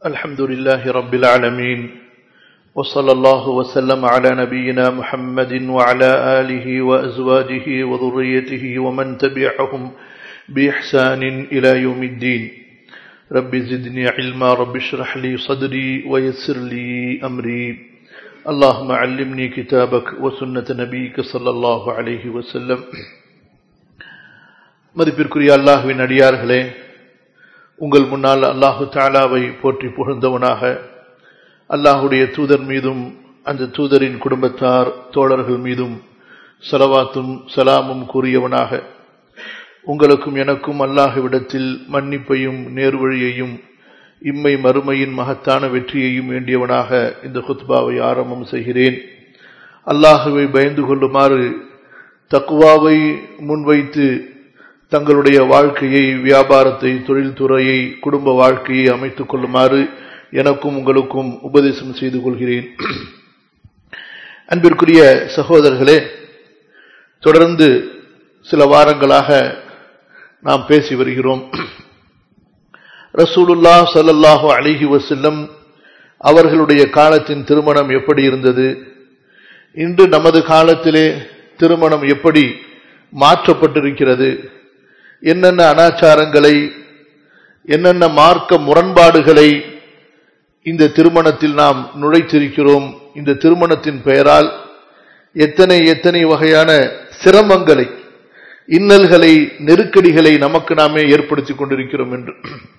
الحمد لله رب العالمين وصلى الله وسلم على نبينا محمد وعلى آله وأزواجه وذريته ومن تبعهم بإحسان إلى يوم الدين رب زدني علما رب اشرح لي صدري ويسر لي أمري اللهم علمني كتابك وسنة نبيك صلى الله عليه وسلم மதிப்பிற்குரிய அல்லாஹுவின் அடியார்களே உங்கள் முன்னால் அல்லாஹு தாலாவை போற்றி புகழ்ந்தவனாக அல்லாஹுடைய தூதர் மீதும் அந்த தூதரின் குடும்பத்தார் தோழர்கள் மீதும் சலவாத்தும் சலாமும் கூறியவனாக உங்களுக்கும் எனக்கும் அல்லாஹுவிடத்தில் மன்னிப்பையும் நேர்வழியையும் இம்மை மறுமையின் மகத்தான வெற்றியையும் வேண்டியவனாக இந்த ஹுத்பாவை ஆரம்பம் செய்கிறேன் அல்லாஹுவை பயந்து கொள்ளுமாறு தக்குவாவை முன்வைத்து தங்களுடைய வாழ்க்கையை வியாபாரத்தை தொழில்துறையை குடும்ப வாழ்க்கையை அமைத்துக் கொள்ளுமாறு எனக்கும் உங்களுக்கும் உபதேசம் செய்து கொள்கிறேன் அன்பிற்குரிய சகோதரர்களே தொடர்ந்து சில வாரங்களாக நாம் பேசி வருகிறோம் ரசூலுல்லா சல்லல்லாஹு அலிஹி வசல்லம் அவர்களுடைய காலத்தின் திருமணம் எப்படி இருந்தது இன்று நமது காலத்திலே திருமணம் எப்படி மாற்றப்பட்டிருக்கிறது என்னென்ன அனாச்சாரங்களை என்னென்ன மார்க்க முரண்பாடுகளை இந்த திருமணத்தில் நாம் நுழைத்திருக்கிறோம் இந்த திருமணத்தின் பெயரால் எத்தனை எத்தனை வகையான சிரமங்களை இன்னல்களை நெருக்கடிகளை நமக்கு நாமே ஏற்படுத்தி கொண்டிருக்கிறோம் என்று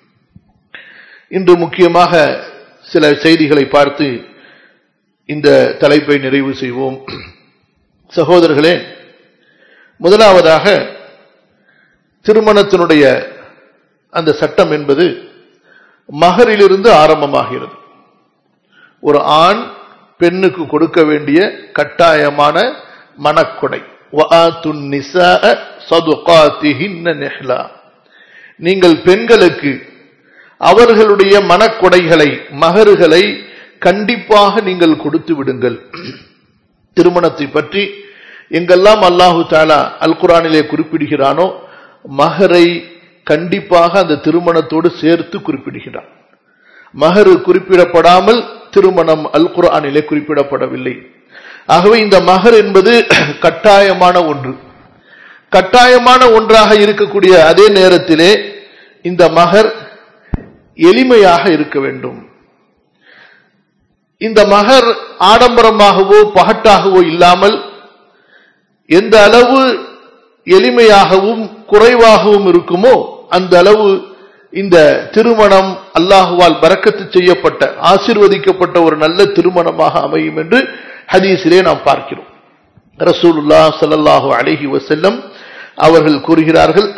இன்று முக்கியமாக சில செய்திகளை பார்த்து இந்த தலைப்பை நிறைவு செய்வோம் சகோதரர்களே முதலாவதாக திருமணத்தினுடைய அந்த சட்டம் என்பது மகரிலிருந்து ஆரம்பமாகிறது ஒரு ஆண் பெண்ணுக்கு கொடுக்க வேண்டிய கட்டாயமான மனக்கொடை நீங்கள் பெண்களுக்கு அவர்களுடைய மனக்கொடைகளை மகர்களை கண்டிப்பாக நீங்கள் கொடுத்து விடுங்கள் திருமணத்தை பற்றி எங்கெல்லாம் அல்லாஹு தாலா அல் குரானிலே குறிப்பிடுகிறானோ மகரை கண்டிப்பாக அந்த திருமணத்தோடு சேர்த்து குறிப்பிடுகிறான் மகரு குறிப்பிடப்படாமல் திருமணம் அல் குரானிலே குறிப்பிடப்படவில்லை ஆகவே இந்த மகர் என்பது கட்டாயமான ஒன்று கட்டாயமான ஒன்றாக இருக்கக்கூடிய அதே நேரத்திலே இந்த மகர் எளிமையாக இருக்க வேண்டும் இந்த மகர் ஆடம்பரமாகவோ பகட்டாகவோ இல்லாமல் எந்த அளவு எளிமையாகவும் குறைவாகவும் இருக்குமோ அந்த அளவு இந்த திருமணம் அல்லாஹுவால் பறக்கத்து செய்யப்பட்ட ஆசிர்வதிக்கப்பட்ட ஒரு நல்ல திருமணமாக அமையும் என்று ஹதீஸிலே நாம் பார்க்கிறோம் ரசூலுல்லா சல்லாஹூ அலஹி வசல்லம் அவர்கள் கூறுகிறார்கள்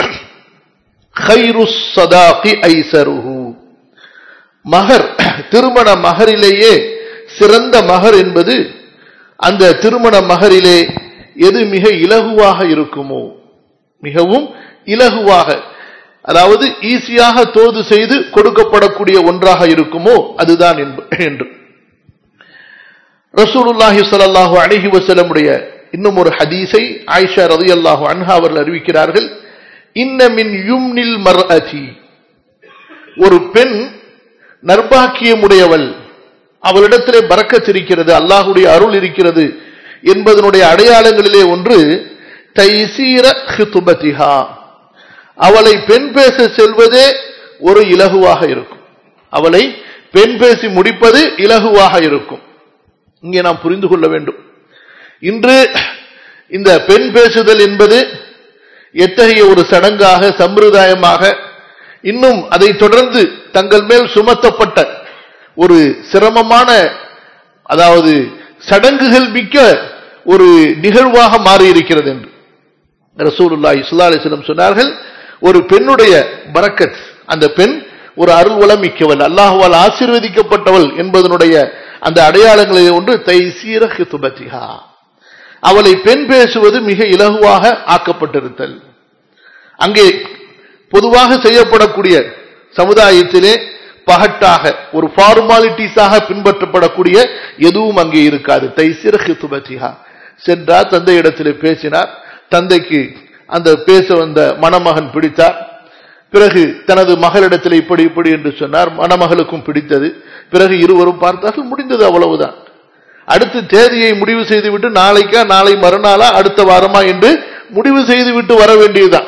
மகர் திருமண மகரிலேயே சிறந்த மகர் என்பது அந்த திருமண மகரிலே எது மிக இலகுவாக இருக்குமோ மிகவும் இலகுவாக அதாவது ஈஸியாக தோது செய்து கொடுக்கப்படக்கூடிய ஒன்றாக இருக்குமோ அதுதான் என்று ரசூலுல்லாஹி சல்லாஹு அலஹி வசலமுடைய இன்னும் ஒரு ஹதீஸை ஆயிஷா ரதி அல்லாஹு அன்ஹா அவர்கள் அறிவிக்கிறார்கள் இன்னமின் யும்னில் மர் ஒரு பெண் நர்பாக்கியமுடையவள் அவளிடத்திலே பறக்கச்சிருக்கிறது அல்லாஹுடைய அருள் இருக்கிறது என்பதனுடைய அடையாளங்களிலே ஒன்று தைசீர ஹிதுபதிஹா அவளை பெண் பேச செல்வதே ஒரு இலகுவாக இருக்கும் அவளை பெண் பேசி முடிப்பது இலகுவாக இருக்கும் இங்கே நாம் புரிந்து கொள்ள வேண்டும் இன்று இந்த பெண் பேசுதல் என்பது எத்தகைய ஒரு சடங்காக சம்பிரதாயமாக இன்னும் அதை தொடர்ந்து தங்கள் மேல் சுமத்தப்பட்ட ஒரு சிரமமான அதாவது சடங்குகள் மிக்க ஒரு நிகழ்வாக மாறி இருக்கிறது என்று ரசூலுல்லா இஸ்லா அலிஸ்லம் சொன்னார்கள் ஒரு பெண்ணுடைய பரக்கத் அந்த பெண் ஒரு அருள் வளம் மிக்கவள் அல்லாஹுவால் ஆசீர்வதிக்கப்பட்டவள் என்பதனுடைய அந்த அடையாளங்களில் ஒன்று தைசீர ஹிதுபதிஹா அவளை பெண் பேசுவது மிக இலகுவாக ஆக்கப்பட்டிருத்தல் அங்கே பொதுவாக செய்யப்படக்கூடிய சமுதாயத்திலே பகட்டாக ஒரு ஃபார்மாலிட்டிஸாக பின்பற்றப்படக்கூடிய எதுவும் அங்கே இருக்காது தைசிர ஹிதுபதிஹா சென்றார் தந்தை இடத்திலே பேசினார் தந்தைக்கு அந்த பேச வந்த மணமகன் பிடித்தார் பிறகு தனது மகளிடத்தில் இப்படி இப்படி என்று சொன்னார் மணமகளுக்கும் பிடித்தது பிறகு இருவரும் பார்த்தார்கள் முடிந்தது அவ்வளவுதான் அடுத்து தேதியை முடிவு செய்துவிட்டு நாளைக்கா நாளை மறுநாளா அடுத்த வாரமா என்று முடிவு செய்துவிட்டு வர வேண்டியதுதான்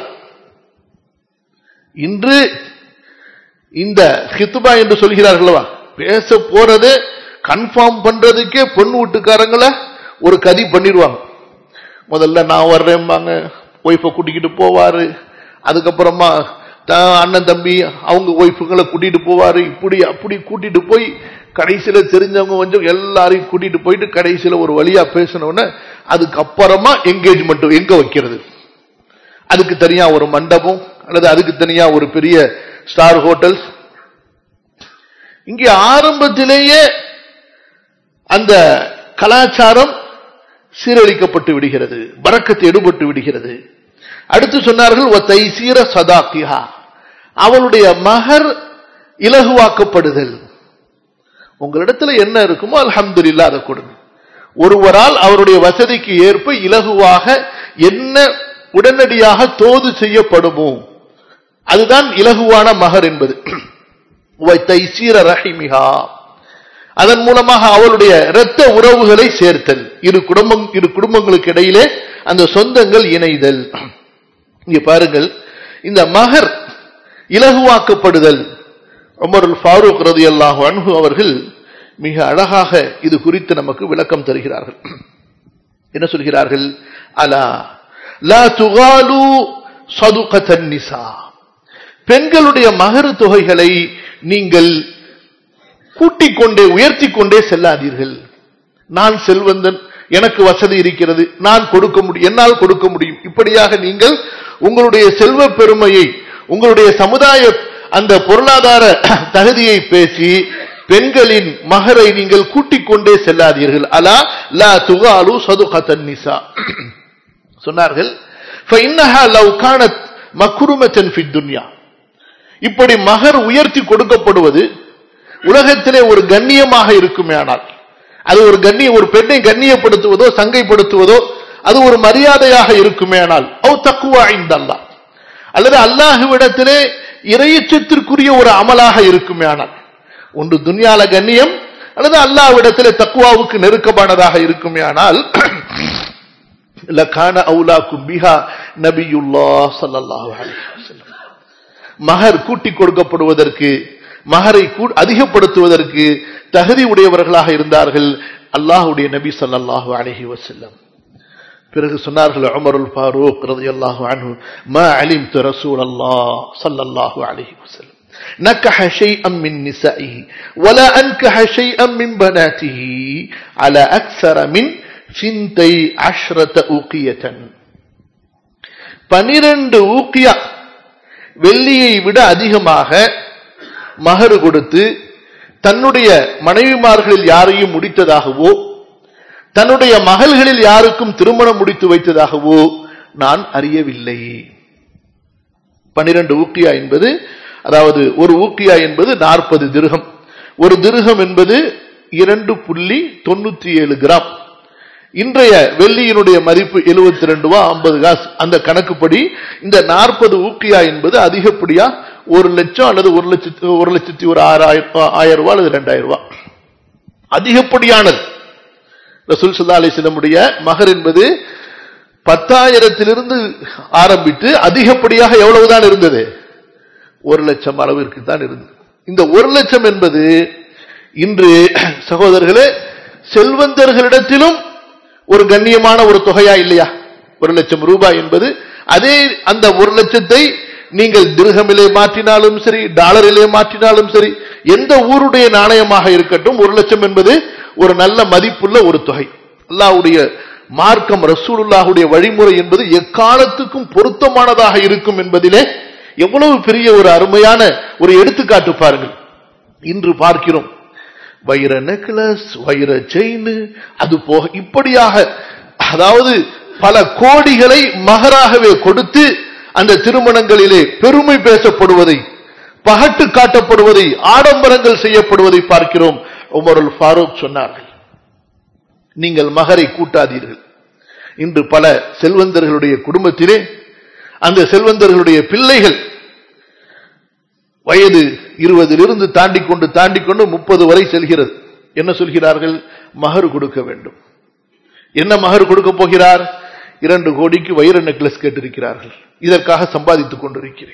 இன்று இந்த ஹித்துபா என்று சொல்கிறார்களவா பேச போறது கன்ஃபார்ம் பண்றதுக்கே பொண்ணு வீட்டுக்காரங்கள ஒரு கதி பண்ணிடுவாங்க முதல்ல நான் வர்றேன்பாங்க ஒய்ஃபை கூட்டிக்கிட்டு போவாரு அதுக்கப்புறமா த- அண்ணன் தம்பி அவங்க ஒய்ஃபுகளை கூட்டிட்டு போவாரு இப்படி அப்படி கூட்டிட்டு போய் கடைசியில தெரிஞ்சவங்க கொஞ்சம் எல்லாரையும் கூட்டிட்டு போயிட்டு கடைசியில ஒரு வழியா பேசணும்னு அதுக்கப்புறமா என்கேஜ்மெண்ட் எங்க வைக்கிறது அதுக்கு தனியா ஒரு மண்டபம் அல்லது அதுக்கு தனியா ஒரு பெரிய ஸ்டார் ஹோட்டல்ஸ் இங்கே ஆரம்பத்திலேயே அந்த கலாச்சாரம் சீரழிக்கப்பட்டு விடுகிறது பறக்கத்து எடுபட்டு விடுகிறது அடுத்து சொன்னார்கள் ஒத்தை சீர சதாக்கியா அவளுடைய மகர் இலகுவாக்கப்படுதல் உங்களிடத்துல என்ன இருக்குமோ அல்ஹம்துலில்லாஹ் அதை கொடுங்க ஒருவரால் அவருடைய வசதிக்கு ஏற்ப இலகுவாக என்ன உடனடியாக தோது செய்யப்படுமோ அதுதான் இலகுவான மகர் என்பது வைத்தைசீர ரஹிமிஹா அதன் மூலமாக அவளுடைய இரத்த உறவுகளை சேர்த்தல் இரு குடும்பம் இரு குடும்பங்களுக்கு இடையிலே அந்த சொந்தங்கள் இணைதல் இங்க பாருங்கள் இந்த மகர் இலகுவாக்கப்படுதல் உமருல் ஃபாரூக் ரதியல்லாஹு அன்ஹு அவர்கள் மிக அழகாக இது குறித்து நமக்கு விளக்கம் தருகிறார்கள் என்ன சொல்கிறார்கள் அலா லா துகாலு சதுகத்தன் நிசா பெண்களுடைய மகரு தொகைகளை நீங்கள் கூட்டிக் கொண்டே உயர்த்தி கொண்டே செல்லாதீர்கள் நான் செல்வந்தன் எனக்கு வசதி இருக்கிறது நான் கொடுக்க முடியும் என்னால் கொடுக்க முடியும் இப்படியாக நீங்கள் உங்களுடைய செல்வ பெருமையை உங்களுடைய சமுதாய அந்த பொருளாதார தகுதியை பேசி பெண்களின் மகரை நீங்கள் கூட்டிக் கொண்டே செல்லாதீர்கள் அலா லா துகாலு சதுகத்தன் நிசா சொன்னார்கள் فإنها لو كانت مكرمة في الدنيا இப்படி மகர் உயர்த்தி கொடுக்கப்படுவது உலகத்திலே ஒரு கண்ணியமாக இருக்குமே ஆனால் அது ஒரு கண்ணிய ஒரு பெண்ணை கண்ணியப்படுத்துவதோ சங்கைப்படுத்துவதோ அது ஒரு மரியாதையாக இருக்குமே ஆனால் அவ் தக்குவா அல்லா அல்லது அல்லாஹுவிடத்திலே இறையச்சத்திற்குரிய ஒரு அமலாக இருக்குமே ஆனால் ஒன்று துன்யால கண்ணியம் அல்லது அல்லாஹ்விடத்திலே தக்குவாவுக்கு நெருக்கமானதாக இருக்குமே ஆனால் லகான அவுலாக்கும் பிஹா நபியுல்லா ஸல்லல்லாஹு அலைஹி வஸல்லம் மகர் கூட்டிக் கொடுக்கப்படுவதற்கு மகரை கூ- அதிகப்படுத்துவதற்கு தகுதி உடையவர்களாக இருந்தார்கள் அல்லாஹ்வுடைய நபி ஸல்லல்லாஹு அலைஹி வஸல்லம் பிறகு சொன்னார்கள் உமருல் ஃபாரூக் ரலியல்லாஹு அன்ஹு மா அலிம்து ரசூலல்லாஹ் ஸல்லல்லாஹு அலைஹி வஸல்லம் نكح شيئا من نسائه ولا أنكح شيئا من بناته على أكثر من சிந்தை அஷ்ரத ஊக்கியத்தன் பனிரெண்டு ஊக்கியா வெள்ளியை விட அதிகமாக மகரு கொடுத்து தன்னுடைய மனைவிமார்களில் யாரையும் முடித்ததாகவோ தன்னுடைய மகள்களில் யாருக்கும் திருமணம் முடித்து வைத்ததாகவோ நான் அறியவில்லை பனிரெண்டு ஊக்கியா என்பது அதாவது ஒரு ஊக்கியா என்பது நாற்பது திருகம் ஒரு திருகம் என்பது இரண்டு புள்ளி தொண்ணூத்தி ஏழு கிராம் இன்றைய வெள்ளியினுடைய மதிப்பு 72 ரெண்டு ரூபா ஐம்பது காசு அந்த கணக்குப்படி இந்த நாற்பது ஊக்கியா என்பது அதிகப்படியா ஒரு லட்சம் அல்லது ஒரு லட்சத்தி ஒரு லட்சத்தி ஒரு ஆறாயிரம் ஆயிரம் ரூபாய் அல்லது ரெண்டாயிரம் ரூபாய் அதிகப்படியானது ரசூல் சல்லா அலிஸ்லமுடைய மகர் என்பது பத்தாயிரத்திலிருந்து ஆரம்பித்து அதிகப்படியாக எவ்வளவுதான் இருந்தது ஒரு லட்சம் அளவிற்கு தான் இருந்தது இந்த ஒரு லட்சம் என்பது இன்று சகோதரர்களே செல்வந்தர்களிடத்திலும் ஒரு கண்ணியமான ஒரு தொகையா இல்லையா ஒரு லட்சம் ரூபாய் என்பது அதே அந்த ஒரு லட்சத்தை நீங்கள் திருகமிலே மாற்றினாலும் சரி டாலரிலே மாற்றினாலும் சரி எந்த ஊருடைய நாணயமாக இருக்கட்டும் ஒரு லட்சம் என்பது ஒரு நல்ல மதிப்புள்ள ஒரு தொகை அல்லாஹ்வுடைய மார்க்கம் ரசூலுல்லாஹுடைய வழிமுறை என்பது எக்காலத்துக்கும் பொருத்தமானதாக இருக்கும் என்பதிலே எவ்வளவு பெரிய ஒரு அருமையான ஒரு எடுத்துக்காட்டு பாருங்கள் இன்று பார்க்கிறோம் வைர நெக்லஸ் வைர செயின் அது போக இப்படியாக அதாவது பல கோடிகளை மகராகவே கொடுத்து அந்த திருமணங்களிலே பெருமை பேசப்படுவதை பகட்டு காட்டப்படுவதை ஆடம்பரங்கள் செய்யப்படுவதை பார்க்கிறோம் உமருல் ஃபாரூக் சொன்னார்கள் நீங்கள் மகரை கூட்டாதீர்கள் இன்று பல செல்வந்தர்களுடைய குடும்பத்திலே அந்த செல்வந்தர்களுடைய பிள்ளைகள் வயது இருபதிலிருந்து தாண்டி கொண்டு தாண்டி கொண்டு முப்பது வரை செல்கிறது என்ன சொல்கிறார்கள் மகர் கொடுக்க வேண்டும் என்ன மகர் கொடுக்க போகிறார் இரண்டு கோடிக்கு வைர நெக்லஸ் கேட்டிருக்கிறார்கள் இதற்காக சம்பாதித்துக் கொண்டிருக்கிறேன்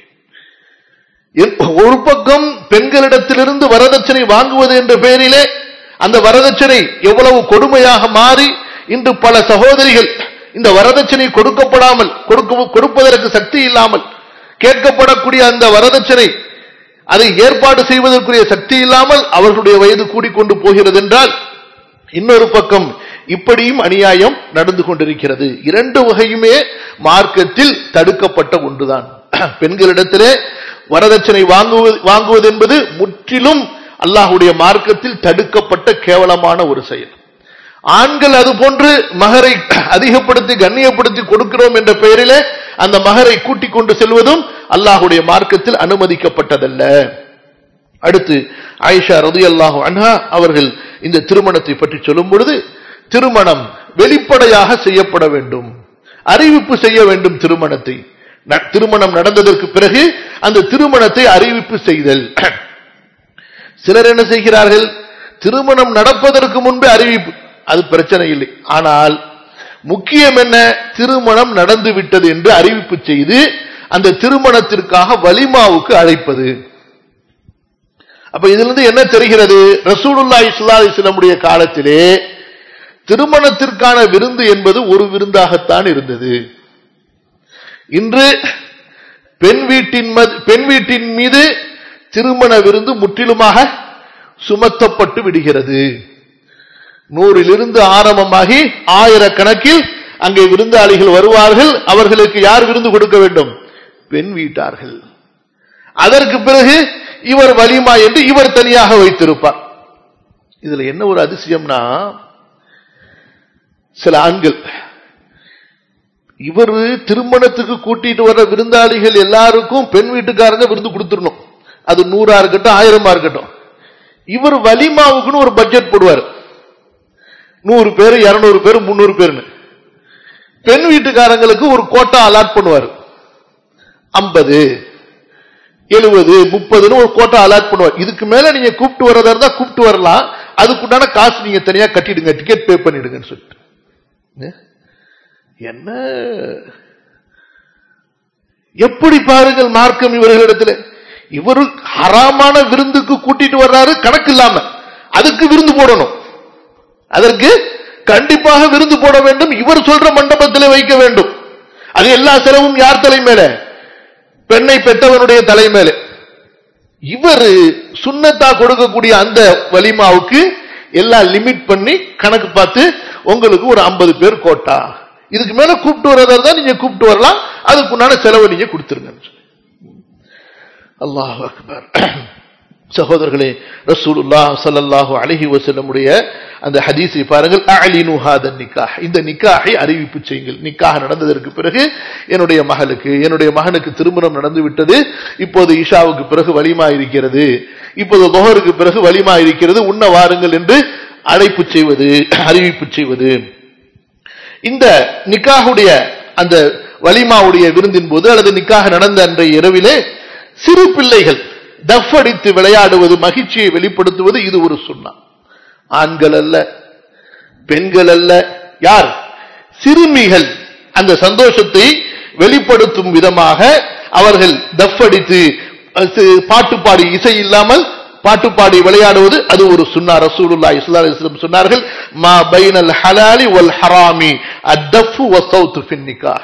ஒரு பக்கம் பெண்களிடத்திலிருந்து வரதட்சணை வாங்குவது என்ற பெயரிலே அந்த வரதட்சணை எவ்வளவு கொடுமையாக மாறி இன்று பல சகோதரிகள் இந்த வரதட்சணை கொடுக்கப்படாமல் கொடுப்பதற்கு சக்தி இல்லாமல் கேட்கப்படக்கூடிய அந்த வரதட்சணை அதை ஏற்பாடு செய்வதற்குரிய சக்தி இல்லாமல் அவர்களுடைய வயது கூடிக்கொண்டு போகிறது என்றால் இன்னொரு பக்கம் இப்படியும் அநியாயம் நடந்து கொண்டிருக்கிறது இரண்டு வகையுமே மார்க்கத்தில் தடுக்கப்பட்ட ஒன்றுதான் பெண்களிடத்திலே வரதட்சணை வாங்குவது வாங்குவது என்பது முற்றிலும் அல்லாஹுடைய மார்க்கத்தில் தடுக்கப்பட்ட கேவலமான ஒரு செயல் ஆண்கள் அது போன்று மகரை அதிகப்படுத்தி கண்ணியப்படுத்தி கொடுக்கிறோம் என்ற பெயரிலே அந்த மகரை கூட்டிக் கொண்டு செல்வதும் அல்லாஹுடைய மார்க்கத்தில் அனுமதிக்கப்பட்டதல்ல அடுத்து ஆயிஷா ரதி அல்லாஹு அன்ஹா அவர்கள் இந்த திருமணத்தை பற்றி சொல்லும் பொழுது திருமணம் வெளிப்படையாக செய்யப்பட வேண்டும் அறிவிப்பு செய்ய வேண்டும் திருமணத்தை திருமணம் நடந்ததற்கு பிறகு அந்த திருமணத்தை அறிவிப்பு செய்தல் சிலர் என்ன செய்கிறார்கள் திருமணம் நடப்பதற்கு முன்பே அறிவிப்பு அது பிரச்சனை இல்லை ஆனால் முக்கியம் என்ன திருமணம் நடந்து விட்டது என்று அறிவிப்பு செய்து அந்த திருமணத்திற்காக வலிமாவுக்கு அழைப்பது அப்ப இதுல இருந்து என்ன தெரிகிறது ரசூலுல்லா இஸ்லா இஸ்லமுடைய காலத்திலே திருமணத்திற்கான விருந்து என்பது ஒரு விருந்தாகத்தான் இருந்தது இன்று பெண் வீட்டின் பெண் வீட்டின் மீது திருமண விருந்து முற்றிலுமாக சுமத்தப்பட்டு விடுகிறது நூறிலிருந்து ஆரம்பமாகி ஆயிரக்கணக்கில் அங்கே விருந்தாளிகள் வருவார்கள் அவர்களுக்கு யார் விருந்து கொடுக்க வேண்டும் பெண் வீட்டார்கள் அதற்கு பிறகு இவர் வலிமா என்று இவர் தனியாக வைத்திருப்பார் இதுல என்ன ஒரு அதிசயம்னா சில ஆண்கள் இவர் திருமணத்துக்கு கூட்டிட்டு வர்ற விருந்தாளிகள் எல்லாருக்கும் பெண் வீட்டுக்காரங்க விருந்து கொடுத்துடணும் அது நூறா இருக்கட்டும் ஆயிரமா இருக்கட்டும் இவர் வலிமாவுக்குன்னு ஒரு பட்ஜெட் போடுவார் நூறு பேர் இருநூறு பேர் முன்னூறு பேர்னு பெண் வீட்டுக்காரங்களுக்கு ஒரு கோட்டா அலாட் பண்ணுவார் ஐம்பது எழுபது முப்பதுன்னு ஒரு கோட்டா அலாட் பண்ணுவார் இதுக்கு மேல நீங்க கூப்பிட்டு வர்றதா இருந்தா கூப்பிட்டு வரலாம் அதுக்குண்டான காசு நீங்க தனியா கட்டிடுங்க டிக்கெட் பே பண்ணிடுங்கன்னு சொல்லிட்டு என்ன எப்படி பாருங்கள் மார்க்கம் இவர்களிடத்தில் இவரு ஹராமான விருந்துக்கு கூட்டிட்டு வர்றாரு கணக்கு இல்லாம அதுக்கு விருந்து போடணும் அதற்கு கண்டிப்பாக விருந்து போட வேண்டும் இவர் சொல்ற மண்டபத்தில் வைக்க வேண்டும் அது எல்லா செலவும் யார் தலை மேல பெண்ணை பெற்றவனுடைய தலை மேல இவர் சுண்ணத்தா கொடுக்கக்கூடிய அந்த வலிமாவுக்கு எல்லாம் லிமிட் பண்ணி கணக்கு பார்த்து உங்களுக்கு ஒரு ஐம்பது பேர் கோட்டா இதுக்கு மேல கூப்பிட்டு வரதா தான் நீங்க கூப்பிட்டு வரலாம் அதுக்குண்டான செலவு நீங்க கொடுத்துருங்க அல்லாஹ் அக்பர் சகோதரர்களே ரசூலுல்லா சல்லல்லாஹு அலஹி வசல்லமுடைய அந்த ஹதீஸை பாருங்கள் அலினு ஹாதன் நிக்காஹ் இந்த நிக்காஹை அறிவிப்பு செய்யுங்கள் நிக்காக நடந்ததற்கு பிறகு என்னுடைய மகளுக்கு என்னுடைய மகனுக்கு திருமணம் நடந்து விட்டது இப்போது ஈஷாவுக்கு பிறகு வலிமா இருக்கிறது இப்போது தொகருக்கு பிறகு வலிமா இருக்கிறது உண்ண வாருங்கள் என்று அழைப்பு செய்வது அறிவிப்பு செய்வது இந்த நிக்காகுடைய அந்த வலிமாவுடைய விருந்தின் போது அல்லது நிக்காக நடந்த அன்றைய இரவிலே சிறு பிள்ளைகள் டஃப் அடித்து விளையாடுவது மகிழ்ச்சியை வெளிப்படுத்துவது இது ஒரு சுண்ணா ஆண்கள் அல்ல பெண்கள் அல்ல யார் சிறுமிகள் அந்த சந்தோஷத்தை வெளிப்படுத்தும் விதமாக அவர்கள் டஃப் அடித்து பாட்டு பாடி இசை இல்லாமல் பாட்டு பாடி விளையாடுவது அது ஒரு சுன்னா ரசூலுல்லா இஸ்லாம் சொன்னார்கள் மா பைனல் ஹலாலி வல் ஹராமி அத்தஃபு வசௌத்து ஃபின்னிகா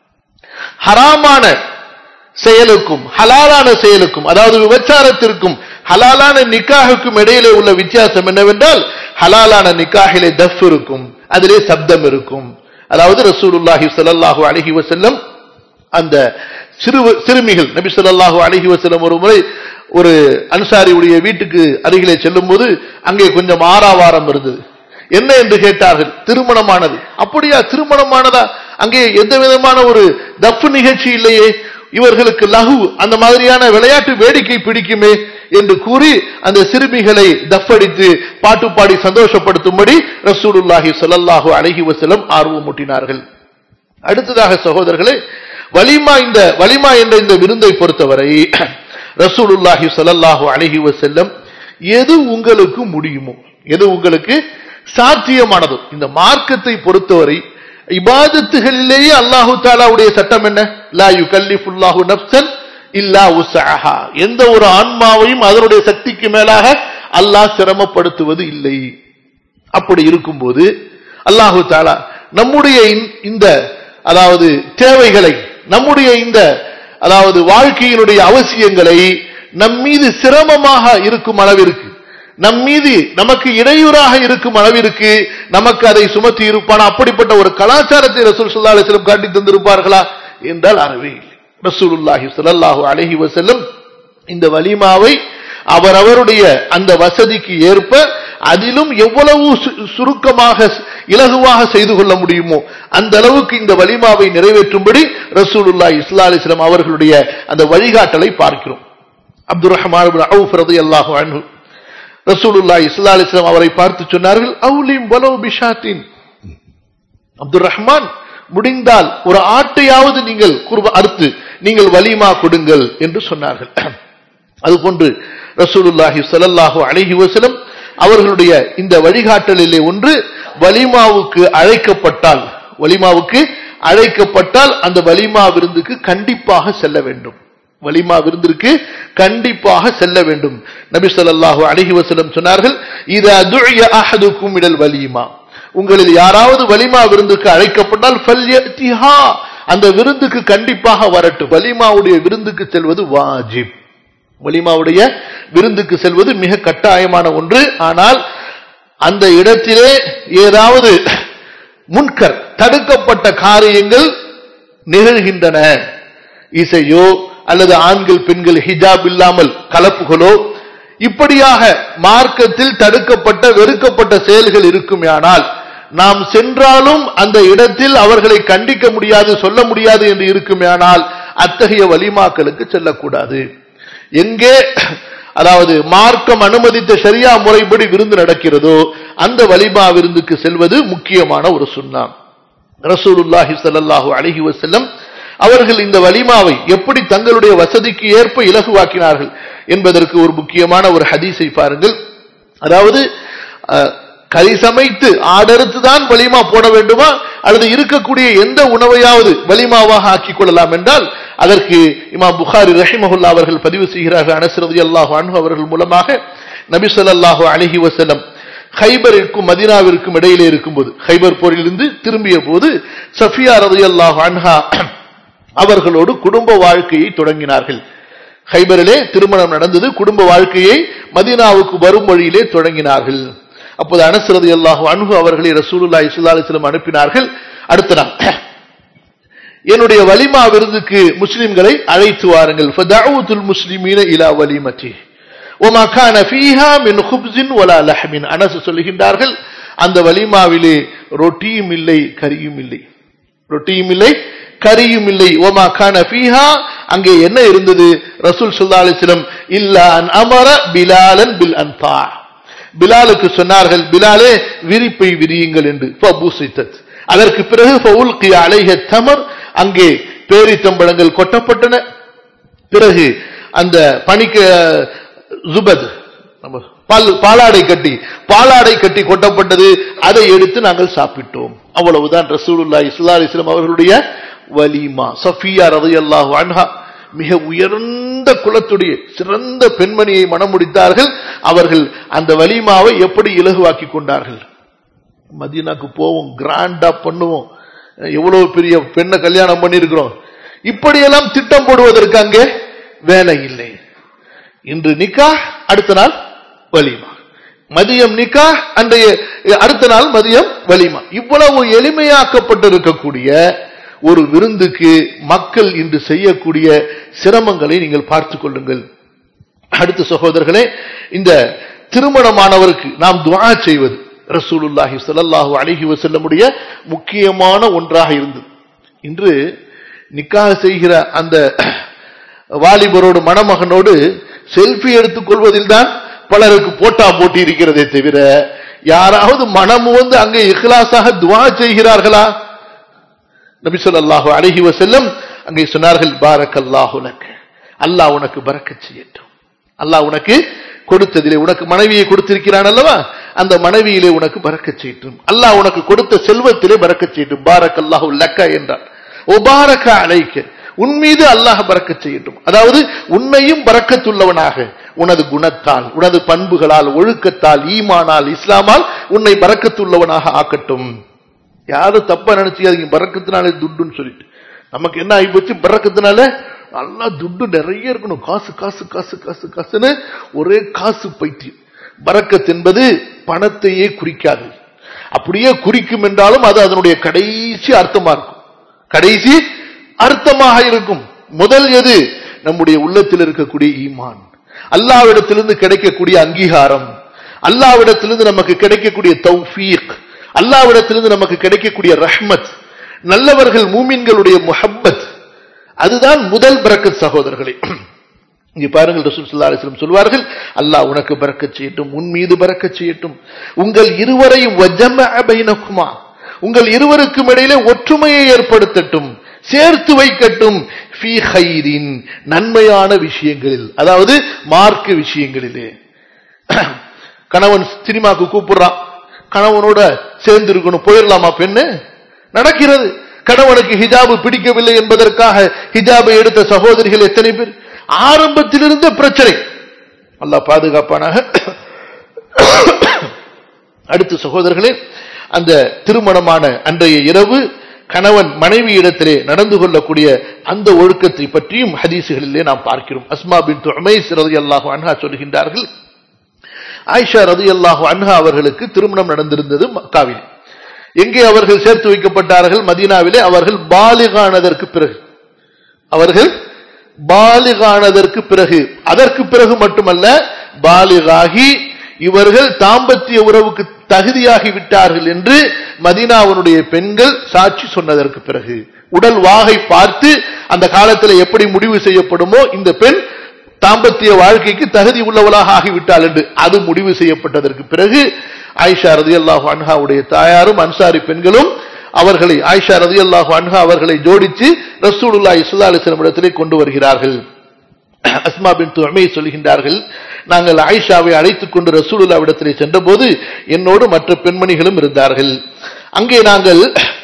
ஹராமான செயலுக்கும் ஹலாலான செயலுக்கும் அதாவது விபச்சாரத்திற்கும் ஹலாலான நிக்காகுக்கும் இடையிலே உள்ள வித்தியாசம் என்னவென்றால் ஹலாலான நிக்காகிலே தஃப் இருக்கும் அதிலே சப்தம் இருக்கும் அதாவது ரசூலுல்லாஹி ஸல்லல்லாஹு அலைஹி வஸல்லம் அந்த சிறு சிறுமிகள் நபி ஸல்லல்லாஹு அலைஹி வஸல்லம் ஒரு முறை ஒரு அன்சாரியுடைய வீட்டுக்கு அருகிலே செல்லும் போது அங்கே கொஞ்சம் ஆறாவாரம் இருந்தது என்ன என்று கேட்டார்கள் திருமணமானது அப்படியா திருமணமானதா அங்கே எந்த விதமான ஒரு தப்பு நிகழ்ச்சி இல்லையே இவர்களுக்கு லகு அந்த மாதிரியான விளையாட்டு வேடிக்கை பிடிக்குமே என்று கூறி அந்த சிறுமிகளை தப்படித்து பாட்டு பாடி சந்தோஷப்படுத்தும்படி ரசூலுல்லாஹி சொல்லல்லாஹு அழகி வசலம் ஆர்வமூட்டினார்கள் அடுத்ததாக சகோதரர்களே வலிமா இந்த வலிமா என்ற இந்த விருந்தை பொறுத்தவரை ரசூலுல்லாஹி ஸல்லல்லாஹு அலைஹி வஸல்லம் எது உங்களுக்கு முடியுமோ எது உங்களுக்கு சாத்தியமானதோ இந்த மார்க்கத்தை பொறுத்தவரை இபாதத்துகளிலேயே அல்லாஹு தாலாவுடைய சட்டம் என்ன லா யுகல்லிஃபுல்லாஹு நஃப்ஸன் இல்லா உஸ்ஸஹா எந்த ஒரு ஆன்மாவையும் அதனுடைய சக்திக்கு மேலாக அல்லாஹ் சிரமப்படுத்துவது இல்லை அப்படி இருக்கும்போது அல்லாஹு தாலா நம்முடைய இந்த- இந்த அதாவது தேவைகளை நம்முடைய இந்த அதாவது வாழ்க்கையினுடைய அவசியங்களை நம் மீது சிரமமாக இருக்கும் அளவிற்கு நம் மீது நமக்கு இடையூறாக இருக்கும் அளவிற்கு நமக்கு அதை சுமத்தி இருப்பான அப்படிப்பட்ட ஒரு கலாச்சாரத்தை ரசூல் ஸல்லல்லாஹு அலைஹி வஸல்லம் காட்டி தந்திருப்பார்களா என்றால் அறவே இல்லை ரசூலுல்லாஹி ஸல்லல்லாஹு அலைஹி வஸல்லம் இந்த வலிமாவை அவரவருடைய அந்த வசதிக்கு ஏற்ப அதிலும் எவ்வளவு சு- சுருக்கமாக இலகுவாக செய்து கொள்ள முடியுமோ அந்த அளவுக்கு இந்த வலிமாவை நிறைவேற்றும்படி ரசூலுல்லாஹி ஸல்லல்லாஹு அலைஹி வஸல்லம் அவர்களுடைய அந்த வழிகாட்டலை பார்க்கிறோம் அப்துல் ரஹ்மான் இப்னு அவுஃப் ரலியல்லாஹு அன்ஹு ரசூலுல்லாஹி ஸல்லல்லாஹு அலைஹி வஸல்லம் அவரை பார்த்து சொன்னார்கள் அவுலிம் வலோ பிஷாத்தின் அப்துல் ரஹ்மான் முடிந்தால் ஒரு ஆட்டையாவது நீங்கள் குர்ப அறுத்து நீங்கள் வலிமா கொடுங்கள் என்று சொன்னார்கள் அதுபோன்று ரசூலுல்லாஹி ஸல்லல்லாஹு அலைஹி வஸல்லம் அவர்களுடைய இந்த வழிகாட்டலிலே ஒன்று வலிமாவுக்கு அழைக்கப்பட்டால் வலிமாவுக்கு அழைக்கப்பட்டால் அந்த வலிமா விருந்துக்கு கண்டிப்பாக செல்ல வேண்டும் வலிமா விருந்திற்கு கண்டிப்பாக செல்ல வேண்டும் நபி ஸல்லல்லாஹு அலைஹி வஸல்லம் சொன்னார்கள் இதா துஇய அஹதுக்கும் இடல் வலிமா உங்களில் யாராவது வலிமா விருந்துக்கு அழைக்கப்பட்டால் ஃபல்யத்திஹா அந்த விருந்துக்கு கண்டிப்பாக வரட்டும் வலிமாவுடைய விருந்துக்கு செல்வது வாஜிப் வலிமாவுடைய விருந்துக்கு செல்வது மிக கட்டாயமான ஒன்று ஆனால் அந்த இடத்திலே ஏதாவது முன்கர் தடுக்கப்பட்ட காரியங்கள் நிகழ்கின்றன இசையோ அல்லது ஆண்கள் பெண்கள் ஹிஜாப் இல்லாமல் கலப்புகளோ இப்படியாக மார்க்கத்தில் தடுக்கப்பட்ட வெறுக்கப்பட்ட செயல்கள் இருக்குமேயானால் நாம் சென்றாலும் அந்த இடத்தில் அவர்களை கண்டிக்க முடியாது சொல்ல முடியாது என்று இருக்குமேயானால் அத்தகைய வலிமாக்களுக்கு செல்லக்கூடாது எங்கே அதாவது மார்க்கம் அனுமதித்த ஷரியா முறைப்படி விருந்து நடக்கிறதோ அந்த வலிமா விருந்துக்கு செல்வது முக்கியமான ஒரு சுண்ணாம் ரசூலுல்லாஹி ஸல்லல்லாஹு அலைஹி வஸல்லம் அவர்கள் இந்த வலிமாவை எப்படி தங்களுடைய வசதிக்கு ஏற்ப இலகுவாக்கினார்கள் என்பதற்கு ஒரு முக்கியமான ஒரு ஹதீஸை பாருங்கள் அதாவது அஹ், கறி சமைத்து ஆடறுத்து தான் வலிமா போட வேண்டுமா அல்லது இருக்கக்கூடிய எந்த உணவையாவது வலிமாவாக ஆக்கிக் கொள்ளலாம் என்றால் அதற்கு இமாம் புகாரி ரஹிமஹுல்லா அவர்கள் பதிவு செய்கிறார்கள் அனசரதி அல்லாஹு அன்ஹு அவர்கள் மூலமாக நபி ஸல்லல்லாஹு அலைஹி வஸல்லம் ஹைபரிற்கும் மதீனாவிற்கும் இடையிலே இருக்கும்போது ஹைபர் போரிலிருந்து திரும்பிய போது சஃபியா ரலியல்லாஹு அன்ஹா அவர்களோடு குடும்ப வாழ்க்கையை தொடங்கினார்கள் ஹைபரிலே திருமணம் நடந்தது குடும்ப வாழ்க்கையை மதீனாவுக்கு வரும் வழியிலே தொடங்கினார்கள் அப்போது அனசரது அல்லாஹு அன்ஹு அவர்களை ரசூலுல்லாஹி ஸல்லல்லாஹு அலைஹி வஸல்லம் அனுப்பினார்கள் அடுத்த நாள் என்னுடைய வலிமா விருந்துக்கு முஸ்லிம்களை அழைத்து வாருங்கள் ஃபதஅவுத்துல் முஸ்லிமீன இலா வலிமதி وما كان فيها من خبز ولا لحم அனஸ் சொல்லுகின்றார்கள் அந்த வலிமாவிலே ரொட்டியும் இல்லை கறியும் இல்லை ரொட்டியும் இல்லை கரியும் இல்லை ஓமா கான ஃபீஹா அங்கே என்ன இருந்தது ரசூல் ஸல்லல்லாஹு அலைஹி வஸல்லம் இல்லா அன் அமர பிலாலன் பில் அன்ஃபா பிலாலுக்கு சொன்னார்கள் பிலாலே விரிப்பை விரியுங்கள் என்று ஃபபுசித்தத் அதற்கு பிறகு ஃபவுல்கிய அலைஹ தமர் அங்கே பேரித்தம்பழங்கள் கொட்டப்பட்டன பிறகு அந்த பனிக்க ஜுபத் நம்ம பால் பாலாடை கட்டி பாலாடை கட்டி கொட்டப்பட்டது அதை எடுத்து நாங்கள் சாப்பிட்டோம் அவ்வளவுதான் ரசூலுல்லாஹி ஸல்லல்லாஹு அலைஹி வஸல்லம் அவர்களுடைய வலிமா சஃபியா ரலியல்லாஹு அன்ஹா மிக உயர்ந்த குலத்துடைய சிறந்த பெண்மணியை மணமுடித்தார்கள் அவர்கள் அந்த வலிமாவை எப்படி இலகுவாக்கி கொண்டார்கள் மதீனாக்கு போவோம் கிராண்டா பண்ணுவோம் எவ்வளவு பெரிய பெண்ணை கல்யாணம் பண்ணியிருக்கிறோம் இப்படியெல்லாம் திட்டம் போடுவதற்கு அங்கே வேலை இல்லை இன்று நிக்கா அடுத்த நாள் வலிமா மதியம் நிக்கா அன்றைய அடுத்த நாள் மதியம் வலிமா இவ்வளவு எளிமையாக்கப்பட்டிருக்கக்கூடிய ஒரு விருந்துக்கு மக்கள் இன்று செய்யக்கூடிய சிரமங்களை நீங்கள் பார்த்துக் கொள்ளுங்கள் அடுத்த சகோதரர்களே இந்த திருமணமானவருக்கு நாம் துவா செய்வது ரசூலுல்லாஹி ஸல்லல்லாஹு அலைஹி வஸல்லமுடைய முக்கியமான ஒன்றாக இருந்தது இன்று நிக்காஹ் செய்கிற அந்த வாலிபரோடு மணமகனோடு செல்ஃபி எடுத்துக் கொள்வதில் தான் பலருக்கு போட்டா போட்டி இருக்கிறதே தவிர யாராவது மனம் வந்து அங்கே இஹ்லாஸாக துவா செய்கிறார்களா நபி ஸல்லல்லாஹு அலைஹி வஸல்லம் அங்கே சொன்னார்கள் பாரக்கல்லாஹு லக் அல்லாஹ் உனக்கு பறக்கச் செய்யட்டும் அல்லாஹ் உனக்கு கொடுத்ததிலே உனக்கு மனைவியை கொடுத்திருக்கிறான் அல்லவா அந்த மனைவியிலே உனக்கு பறக்கச் செய்யட்டும் அல்லாஹ் உனக்கு கொடுத்த செல்வத்திலே பறக்கச் செய்யட்டும் பாரக் அல்லாஹு லக்க என்றான் ஒபாரக அழைக்க உன் மீது அல்லாஹ் பறக்கச் செய்யட்டும் அதாவது உன்னையும் பறக்கத்துள்ளவனாக உனது குணத்தால் உனது பண்புகளால் ஒழுக்கத்தால் ஈமானால் இஸ்லாமால் உன்னை பறக்கத்துள்ளவனாக ஆக்கட்டும் யாரும் தப்பா நினைச்சுக்காதீங்க பறக்கத்தினாலே துட்டுன்னு சொல்லிட்டு நமக்கு என்ன ஆகி போச்சு பறக்கத்தினால நல்லா துட்டு நிறைய இருக்கணும் காசு காசு காசு காசு காசுன்னு ஒரே காசு பைத்தியம் பறக்கத் என்பது பணத்தையே குறிக்காது அப்படியே குறிக்கும் என்றாலும் அது அதனுடைய கடைசி அர்த்தமா இருக்கும் கடைசி அர்த்தமாக இருக்கும் முதல் எது நம்முடைய உள்ளத்தில் இருக்கக்கூடிய ஈமான் அல்லாவிடத்திலிருந்து கிடைக்கக்கூடிய அங்கீகாரம் அல்லாவிடத்திலிருந்து நமக்கு கிடைக்கக்கூடிய தௌஃபீக் அல்லாவிடத்திலிருந்து நமக்கு கிடைக்கக்கூடிய ரஹ்மத் நல்லவர்கள் மூமின்களுடைய முஹப்பத் அதுதான் முதல் பரக்கத் சகோதரர்களே இங்க பாருங்கள் ரசூல் ஸல்லல்லாஹு அலைஹி வஸல்லம் சொல்வார்கள் அல்லாஹ் உனக்கு பரக்கத் செய்யட்டும் உன் மீது பரக்கத் செய்யட்டும் உங்கள் இருவரையும் வஜமஅ பைனகுமா உங்கள் இருவருக்கும் இடையிலே ஒற்றுமையை ஏற்படுத்தட்டும் சேர்த்து வைக்கட்டும் ஃபீ ஹைரின் நன்மையான விஷயங்களில் அதாவது மார்க்க விஷயங்களிலே கணவன் சினிமாக்கு கூப்பிடுறான் கணவனோட சேர்ந்து இருக்கணும் போயிடலாமா பெண்ணு நடக்கிறது கணவனுக்கு ஹிஜாபு பிடிக்கவில்லை என்பதற்காக ஹிஜாபை எடுத்த சகோதரிகள் எத்தனை பேர் ஆரம்பத்திலிருந்த பிரச்சனை அல்லாஹ் பாதுகாப்பானாக அடுத்த சகோதரர்களே அந்த திருமணமான அன்றைய இரவு கணவன் மனைவி இடத்திலே நடந்து கொள்ளக்கூடிய அந்த ஒழுக்கத்தை பற்றியும் ஹதீசுகளிலே நாம் பார்க்கிறோம் அஸ்மா பின் உமைஸ் ரலியல்லாஹு அன்ஹா சொல்கின்றார்கள் ஆயிஷா ரலியல்லாஹு அன்ஹா அவர்களுக்கு திருமணம் நடந்திருந்தது மக்காவில் எங்கே அவர்கள் சேர்த்து வைக்கப்பட்டார்கள் மதீனாவிலே அவர்கள் பாலிகானதற்கு பிறகு அவர்கள் பாலிகானதற்கு பிறகு அதற்கு பிறகு மட்டுமல்ல பாலிகாகி இவர்கள் தாம்பத்திய உறவுக்கு தகுதியாகி விட்டார்கள் என்று மதீனாவினுடைய பெண்கள் சாட்சி சொன்னதற்கு பிறகு உடல் வாகை பார்த்து அந்த காலத்தில் எப்படி முடிவு செய்யப்படுமோ இந்த பெண் தாம்பத்திய வாழ்க்கைக்கு தகுதி உள்ளவளாக ஆகிவிட்டாள் என்று அது முடிவு செய்யப்பட்டதற்கு பிறகு ஆயிஷா ரதி அல்லாஹு அன்ஹாவுடைய தாயாரும் அன்சாரி பெண்களும் அவர்களை ஆயிஷா ரதி அல்லாஹு அன்ஹா அவர்களை ஜோடித்து ரசூலுல்லா இஸ்லா அலிஸ்லம் இடத்திலே கொண்டு வருகிறார்கள் அஸ்மா பின் துமை சொல்கின்றார்கள் நாங்கள் ஆயிஷாவை அழைத்துக் கொண்டு ரசூலுல்லா இடத்திலே சென்றபோது என்னோடு மற்ற பெண்மணிகளும் இருந்தார்கள் அங்கே நாங்கள்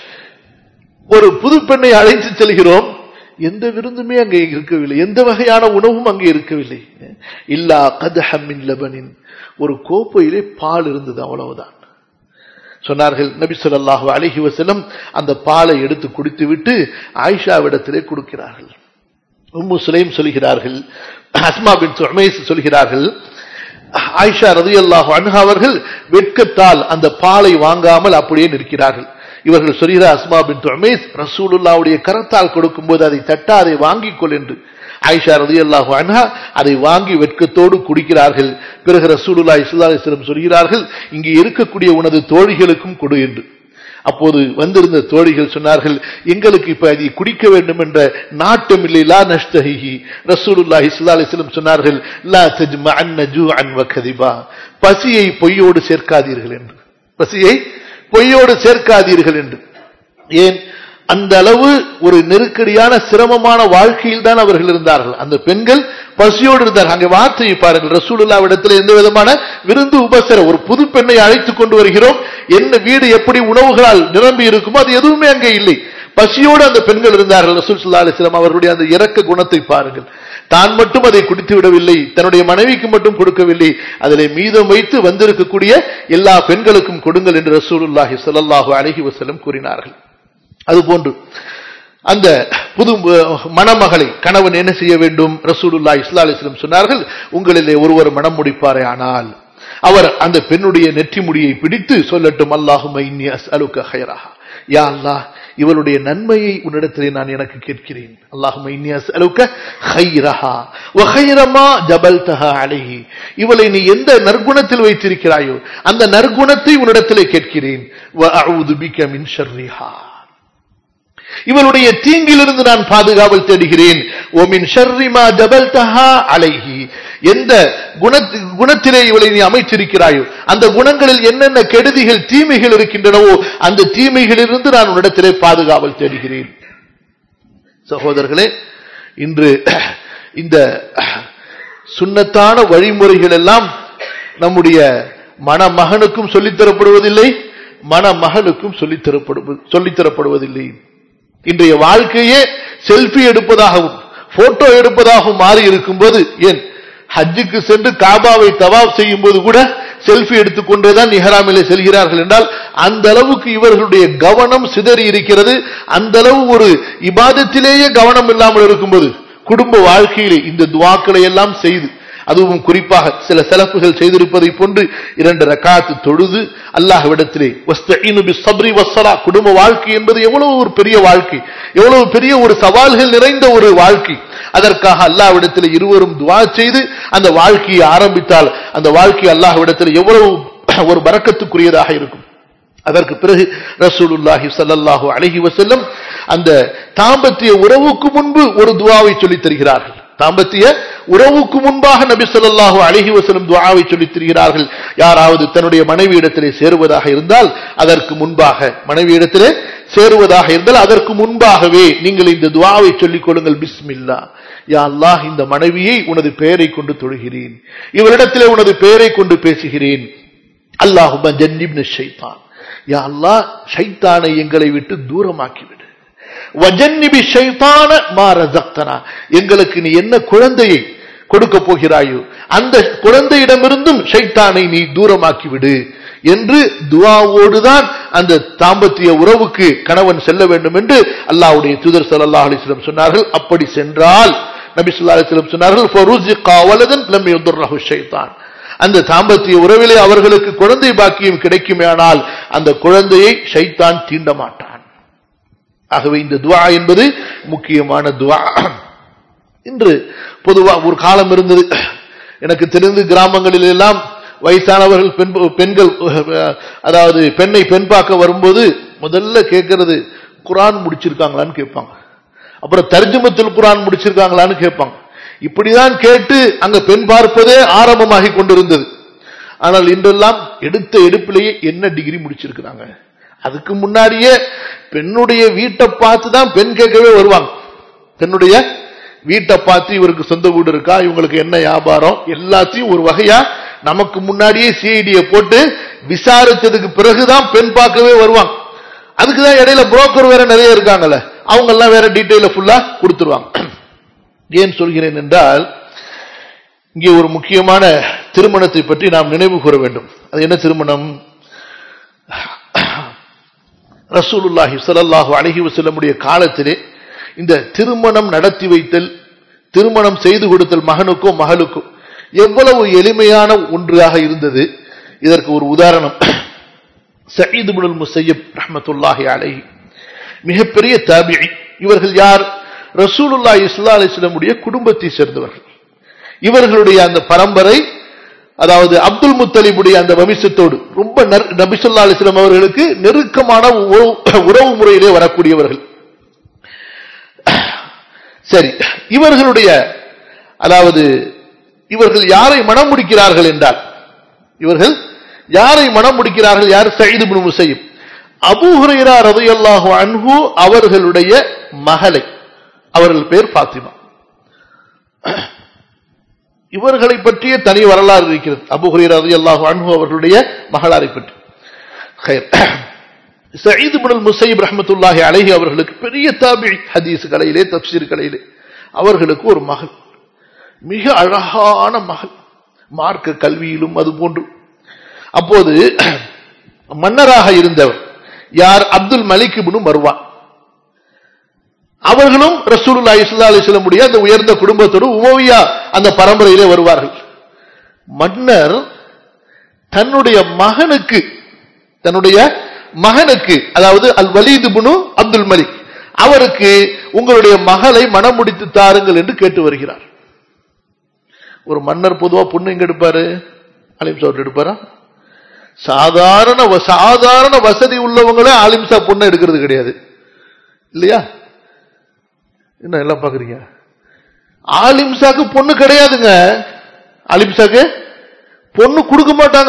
ஒரு புது பெண்ணை அழைத்து செல்கிறோம் எந்த விருந்துமே அங்கே இருக்கவில்லை எந்த வகையான உணவும் அங்கே இருக்கவில்லை இல்லா கதஹமின் லபனின் ஒரு கோப்பையிலே பால் இருந்தது அவ்வளவுதான் சொன்னார்கள் நபி சொல்லாஹு அலஹி வசலம் அந்த பாலை எடுத்து குடித்து விட்டு ஆயிஷாவிடத்திலே கொடுக்கிறார்கள் உம்மு சுலைம் சொல்கிறார்கள் அஸ்மா பின் சுமேஸ் சொல்கிறார்கள் ஆயிஷா ரதி அல்லாஹு அன்ஹா அவர்கள் வெட்கத்தால் அந்த பாலை வாங்காமல் அப்படியே நிற்கிறார்கள் இவர்கள் சொல்கிறார் அஸ்மா பின் துமேஸ் ரசூலுல்லாவுடைய கரத்தால் கொடுக்கும்போது அதை தட்டா அதை வாங்கிக் கொள் என்று ஆயிஷா ரதி அல்லாஹு அன்ஹா அதை வாங்கி வெட்கத்தோடு குடிக்கிறார்கள் பிறகு ரசூலுல்லா இஸ்லா இஸ்லம் சொல்கிறார்கள் இங்கே இருக்கக்கூடிய உனது தோழிகளுக்கும் கொடு என்று அப்போது வந்திருந்த தோழிகள் சொன்னார்கள் எங்களுக்கு இப்ப அதை குடிக்க வேண்டும் என்ற நாட்டம் இல்லை லா நஷ்டஹி ரசூலுல்லா இஸ்லா அலிஸ்லம் சொன்னார்கள் லா தஜ்ம அன்ன ஜூ அன்வ கதிபா பசியை பொய்யோடு சேர்க்காதீர்கள் என்று பசியை பொய்யோடு சேர்க்காதீர்கள் என்று ஏன் அந்த அளவு ஒரு நெருக்கடியான சிரமமான வாழ்க்கையில் தான் அவர்கள் இருந்தார்கள் அந்த பெண்கள் பசியோடு இருந்தார்கள் அங்கே வார்த்தையை பாருங்கள் ரசூலுல்லா இடத்துல எந்த விதமான விருந்து உபசர ஒரு புது பெண்ணை அழைத்துக் கொண்டு வருகிறோம் என்ன வீடு எப்படி உணவுகளால் நிரம்பி இருக்குமோ அது எதுவுமே அங்கே இல்லை பசியோடு அந்த பெண்கள் இருந்தார்கள் ரசூல் சுல்லா அலிஸ்லாம் அவருடைய அந்த இறக்க குணத்தை பாருங்கள் தான் மட்டும் அதை குடித்து விடவில்லை தன்னுடைய மனைவிக்கு மட்டும் கொடுக்கவில்லை அதிலே மீதம் வைத்து வந்திருக்கக்கூடிய எல்லா பெண்களுக்கும் கொடுங்கள் என்று ரசூலுல்லாஹி ஸல்லல்லாஹு அலைஹி வஸல்லம் கூறினார்கள் அதுபோன்று அந்த புது மணமகளை கணவன் என்ன செய்ய வேண்டும் ரசூலுல்லா இஸ்லா அலிஸ்லம் சொன்னார்கள் உங்களிலே ஒருவர் மனம் முடிப்பாரே ஆனால் அவர் அந்த பெண்ணுடைய நெற்றி முடியை பிடித்து சொல்லட்டும் அல்லாஹும் யா அல்லாஹ் இவளுடைய நன்மையை உன்னிடத்திலே நான் எனக்கு கேட்கிறேன் அல்லாஹும் இவளை நீ எந்த நற்குணத்தில் வைத்திருக்கிறாயோ அந்த நற்குணத்தை உன்னிடத்திலே கேட்கிறேன் இவளுடைய தீங்கிலிருந்து நான் பாதுகாவல் தேடுகிறேன் ஓமின் ஷர்ரிமா ஜபல் தஹா அலைஹி எந்த குணத்திலே இவளை நீ அமைச்சிருக்கிறாயோ அந்த குணங்களில் என்னென்ன கெடுதிகள் தீமைகள் இருக்கின்றனவோ அந்த தீமைகளிலிருந்து நான் உன்னிடத்திலே பாதுகாவல் தேடுகிறேன் சகோதரர்களே இன்று இந்த சுன்னத்தான வழிமுறைகள் எல்லாம் நம்முடைய மணமகனுக்கும் சொல்லித்தரப்படுவதில்லை மணமகளுக்கும் சொல்லித்தரப்படுவது சொல்லித்தரப்படுவதில்லை இன்றைய வாழ்க்கையே செல்ஃபி எடுப்பதாகவும் போட்டோ எடுப்பதாகவும் மாறி இருக்கும்போது ஏன் ஹஜ்ஜுக்கு சென்று காபாவை தவாப் செய்யும் போது கூட செல்ஃபி எடுத்துக்கொண்டேதான் நிஹராமிலே செல்கிறார்கள் என்றால் அந்த அளவுக்கு இவர்களுடைய கவனம் சிதறி இருக்கிறது அந்த அளவு ஒரு இபாதத்திலேயே கவனம் இல்லாமல் இருக்கும்போது குடும்ப வாழ்க்கையிலே இந்த துவாக்களை எல்லாம் செய்து அதுவும் குறிப்பாக சில செலப்புகள் செய்திருப்பதை போன்று இரண்டு ரக்காத்து தொழுது அல்லாஹ்விடத்திலே வஸ்தஈனு பிஸ்ஸப்ரி வஸ்ஸலா குடும்ப வாழ்க்கை என்பது எவ்வளவு ஒரு பெரிய வாழ்க்கை எவ்வளவு பெரிய ஒரு சவால்கள் நிறைந்த ஒரு வாழ்க்கை அதற்காக அல்லாஹ்விடத்தில் இருவரும் துவா செய்து அந்த வாழ்க்கையை ஆரம்பித்தால் அந்த வாழ்க்கை அல்லாஹ்விடத்தில் எவ்வளவு ஒரு பறக்கத்துக்குரியதாக இருக்கும் அதற்கு பிறகு ரசூலுல்லாஹி ஸல்லல்லாஹு அலைஹி வஸல்லம் அந்த தாம்பத்திய உறவுக்கு முன்பு ஒரு துவாவை சொல்லித் தருகிறார்கள் தாம்பத்திய உறவுக்கு முன்பாக நபி ஸல்லல்லாஹு அலைஹி வஸல்லம் துஆவை சொல்லித் தருகிறார்கள் யாராவது தன்னுடைய மனைவியிடத்திலே சேருவதாக இருந்தால் அதற்கு முன்பாக மனைவியிடத்திலே சேருவதாக இருந்தால் அதற்கு முன்பாகவே நீங்கள் இந்த துஆவை சொல்லிக் கொள்ளுங்கள் பிஸ்மில்லா யா அல்லாஹ் இந்த மனைவியை உனது பெயரை கொண்டு தொழுகிறேன் இவரிடத்திலே உனது பெயரை கொண்டு பேசுகிறேன் அல்லாஹும்ம ஜன்னிப்ன ஷைத்தான் யா அல்லாஹ் ஷைத்தானை எங்களை விட்டு தூரமாக்கிவிடு வஜன்னிபி ஷைத்தான மா ரஸக்தனா எங்களுக்கு நீ என்ன குழந்தையை கொடுக்க போகிறாயோ அந்த குழந்தையிடமிருந்தும் ஷைத்தானை நீ தூரமாக்கி விடு என்று துவாவோடுதான் அந்த தாம்பத்திய உறவுக்கு கணவன் செல்ல வேண்டும் என்று அல்லாஹ்வுடைய தூதர் ஸல்லல்லாஹு அலைஹி வஸல்லம் சொன்னார்கள் அப்படி சென்றால் நபி ஸல்லல்லாஹு அலைஹி வஸல்லம் சொன்னார்கள் ஃபருஸிகா வலதன் லம் யதுர்ரஹு ஷைத்தான் அந்த தாம்பத்திய உறவிலே அவர்களுக்கு குழந்தை பாக்கியம் கிடைக்குமேயானால் அந்த குழந்தையை ஷைத்தான் தீண்ட மாட்டான் ஆகவே இந்த துவா என்பது முக்கியமான துவா இன்று பொதுவா ஒரு காலம் இருந்தது எனக்கு தெரிந்து கிராமங்களில் எல்லாம் வயசானவர்கள் பெண் பெண்கள் அதாவது பெண்ணை பெண் பார்க்க வரும்போது முதல்ல கேட்கறது குரான் முடிச்சிருக்காங்களான்னு கேட்பாங்க அப்புறம் தர்ஜுமத்தில் குரான் முடிச்சிருக்காங்களான்னு கேட்பாங்க இப்படிதான் கேட்டு அங்க பெண் பார்ப்பதே ஆரம்பமாகி கொண்டிருந்தது ஆனால் இன்றெல்லாம் எடுத்த எடுப்பிலேயே என்ன டிகிரி முடிச்சிருக்கிறாங்க அதுக்கு முன்னாடியே பெண்ணுடைய வீட்டை பார்த்து தான் பெண் கேட்கவே வருவாங்க பெண்ணுடைய வீட்டை பார்த்து இவருக்கு சொந்த வீடு இருக்கா இவங்களுக்கு என்ன வியாபாரம் எல்லாத்தையும் ஒரு வகையா நமக்கு முன்னாடியே சிஐடியை போட்டு விசாரிச்சதுக்கு பிறகுதான் பெண் பார்க்கவே வருவாங்க அதுக்குதான் இடையில புரோக்கர் வேற நிறைய இருக்காங்கல்ல அவங்க எல்லாம் வேற டீட்டெயில ஃபுல்லா கொடுத்துருவாங்க ஏன் சொல்கிறேன் என்றால் இங்கே ஒரு முக்கியமான திருமணத்தை பற்றி நாம் நினைவு கூற வேண்டும் அது என்ன திருமணம் ரசூலுல்லாஹி ஸல்லல்லாஹு அலைஹி வஸல்லமுடைய காலத்திலே இந்த திருமணம் நடத்தி வைத்தல் திருமணம் செய்து கொடுத்தல் மகனுக்கோ மகளுக்கோ எவ்வளவு எளிமையான ஒன்றாக இருந்தது இதற்கு ஒரு உதாரணம் சயீது இப்னுல் முஸையப் ரஹ்மத்துல்லாஹி அலைஹி மிகப்பெரிய தாபிஇ இவர்கள் யார் ரசூலுல்லாஹி ஸல்லல்லாஹு அலைஹி வஸல்லமுடைய குடும்பத்தை சேர்ந்தவர்கள் இவர்களுடைய அந்த பரம்பரை அதாவது அப்துல் முத்தலிபுடைய அந்த வம்சத்தோடு ரொம்ப நபிசுல்லா அலிஸ்லாம் அவர்களுக்கு நெருக்கமான உறவு முறையிலே வரக்கூடியவர்கள் சரி இவர்களுடைய அதாவது இவர்கள் யாரை மனம் முடிக்கிறார்கள் என்றால் இவர்கள் யாரை மனம் முடிக்கிறார்கள் யார் Saeed bin Musayyib Abu Hurairah ரலியல்லாஹு அன்ஹு அவர்களுடைய மகளை அவர்கள் பேர் பாத்திமா இவர்களை பற்றிய தனி வரலாறு இருக்கிறது அபு ஹுரைரா ரலியல்லாஹு அன்ஹு அவர்களுடைய மகளாரை பற்றி خير சயீத் இப்னு முஸைப் ரஹ்மத்துல்லாஹி அலைஹி அவர்களுக்கு பெரிய தாபிஇ ஹதீஸ் கலையிலே தஃப்சீர் கலையிலே அவர்களுக்கு ஒரு மகள் மிக அழகான மகள் மார்க்க கல்வியிலும் அது போன்று அப்போது மன்னராக இருந்தவர் யார் அப்துல் மலிக் இப்னு மர்வான் அவர்களும் ரசூலுல்லாஹி ஸல்லல்லாஹு அலைஹி வஸல்லம் உடைய அந்த உயர்ந்த குடும்பத்தோடு உமவியா அந்த பரம்பரையிலே வருவார்கள் மன்னர் தன்னுடைய மகனுக்கு தன்னுடைய மகனுக்கு அதாவது அல் வலீது புனு அப்துல் மலிக் அவருக்கு உங்களுடைய மகளை மனம் முடித்து தாருங்கள் என்று கேட்டு வருகிறார் ஒரு மன்னர் பொதுவா பொண்ணு எங்க எடுப்பாரு அலிம்சா எடுப்பாரா சாதாரண சாதாரண வசதி உள்ளவங்களே அலிம்சா பொண்ணை எடுக்கிறது கிடையாது இல்லையா என்ன எல்லாம் பாக்குறீங்க ஆலிம்சாக்கு பொண்ணு கிடையாதுங்க ஆலிம்சாக்கு பொண்ணு கொடுக்க மாட்டாங்க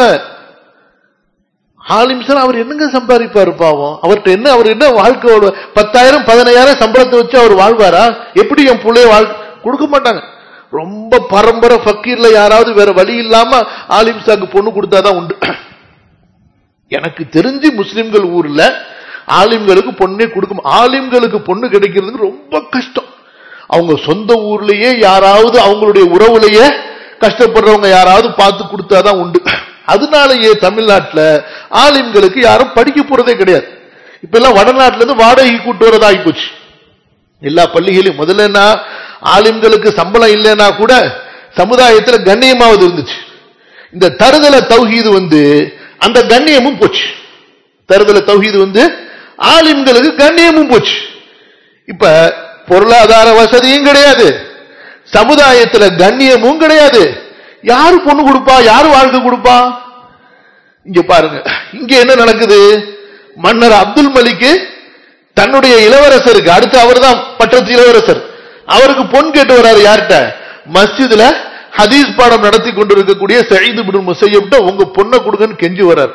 ஆலிம்சா அவர் என்னங்க சம்பாதிப்பாரு பாவம் அவர்கிட்ட என்ன அவர் என்ன வாழ்க்கை பத்தாயிரம் பதினாயிரம் சம்பளத்தை வச்சு அவர் வாழ்வாரா எப்படி என் பிள்ளைய வாழ் கொடுக்க மாட்டாங்க ரொம்ப பரம்பரை ஃபக்கீர்ல யாராவது வேற வழி இல்லாம ஆலிம்சாக்கு பொண்ணு கொடுத்தாதான் உண்டு எனக்கு தெரிஞ்சு முஸ்லிம்கள் ஊர்ல ஆலிம்களுக்கு பொண்ணே கொடுக்கும் ஆலிம்களுக்கு பொண்ணு கிடைக்கிறதுக்கு ரொம்ப கஷ்டம் அவங்க சொந்த ஊர்லயே யாராவது அவங்களுடைய உறவுலயே கஷ்டப்படுறவங்க யாராவது பார்த்து கொடுத்தாதான் உண்டு அதனாலயே தமிழ்நாட்டுல ஆலிம்களுக்கு யாரும் படிக்க போறதே கிடையாது இப்ப எல்லாம் வடநாட்டுல இருந்து வாடகை கூட்டு வரதா போச்சு எல்லா பள்ளிகளையும் முதல்ல என்ன ஆலிம்களுக்கு சம்பளம் இல்லைன்னா கூட சமுதாயத்துல கண்ணியமாவது இருந்துச்சு இந்த தருதல தௌஹீது வந்து அந்த கண்ணியமும் போச்சு தருதல தௌஹீது வந்து ஆலிம்களுக்கு கண்ணியமும் போச்சு இப்ப பொருளாதார வசதியும் கிடையாது சமுதாயத்துல கண்ணியமும் கிடையாது யாரு பொண்ணு கொடுப்பா யாரு வாழ்க்கை கொடுப்பா இங்க பாருங்க இங்க என்ன நடக்குது மன்னர் அப்துல் மலிக்கு தன்னுடைய இளவரசருக்கு அடுத்து அவர் தான் பட்டத்து இளவரசர் அவருக்கு பொன் கேட்டு வர்றாரு யார்கிட்ட மஸ்ஜிதுல ஹதீஸ் பாடம் நடத்தி கொண்டிருக்கக்கூடிய சயீது பின் முசையப்ட உங்க பொண்ணை கொடுங்கன்னு கெஞ்சி வர்றார்